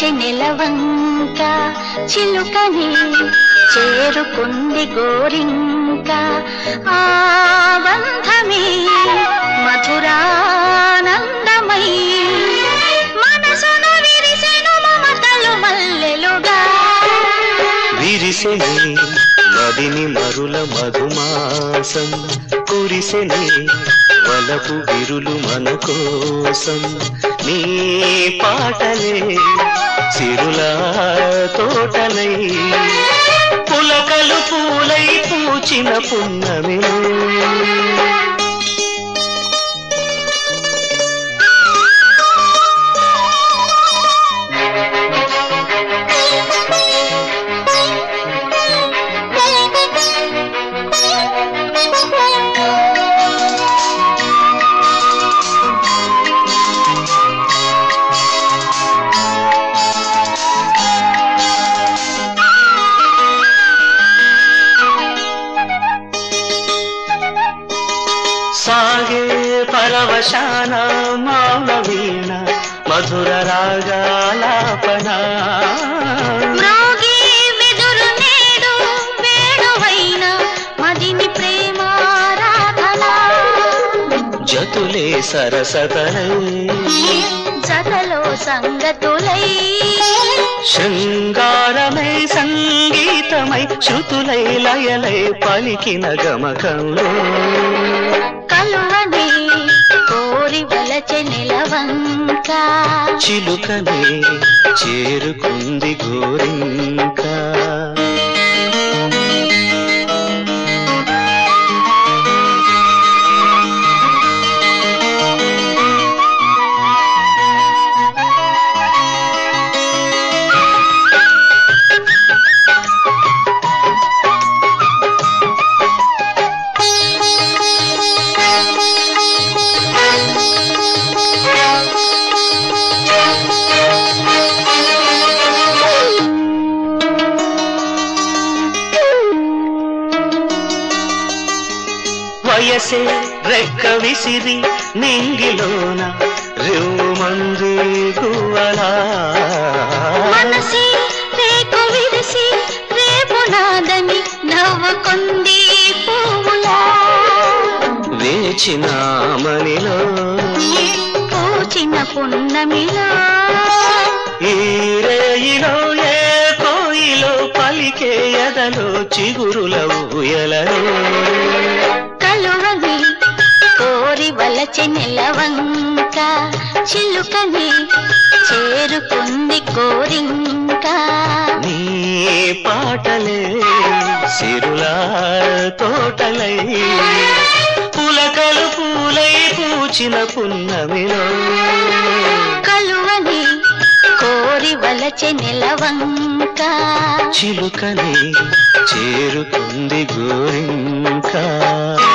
వలచె నెలవంక చిలుకని చేరుకుంది గోరింక ఆబంధమే మధురానందమై మనసున విరిసెను మమతలు మల్లెలుగా విరిసెని నదిని మరుల మధుమాసం కురిసెని వలపు విరులు మన కోసం నీ పాటలే సిరుల తోటలై పులకలు పూలై పూచిన పున్నమిలో సాగే పరవశాన మౌన వీణ మధుర రాగాలాపన మ్రోగి వెదురు నేడు వేణువైన మదిని ప్రేమారాధన జతులే సరసతలై జతలో సంగతులై శృంగారమై సంగీతమై శృతులై లయలై పలికిన గమకంలో కలువని కోరి వలచె నిలవంక చిలుకనే చేరుకుంది గోరింక వయసే రెక్క విసిరి నింగిలోన రేమంది గువలా మనసి రేకు విరిసి రేపు నాదని నవ్వుకుంది పువ్వులా వేచిన మనిలో పూచిన పున్నమిలో ఈ రేయిలో ఏ కోయిలో పలికే ఎదలో చిగురుల ఊయలలో కలువని కోరి వలచె నిలవంక చిలుకని చేరుకుంది కోరింక నీ పాటలే సిరుల తోటలై పులకలు పూలై పూచిన పున్నమిలో కలువని కోరి వలచె నిలవంక చిలుకని చేరుకుంది గోరింకా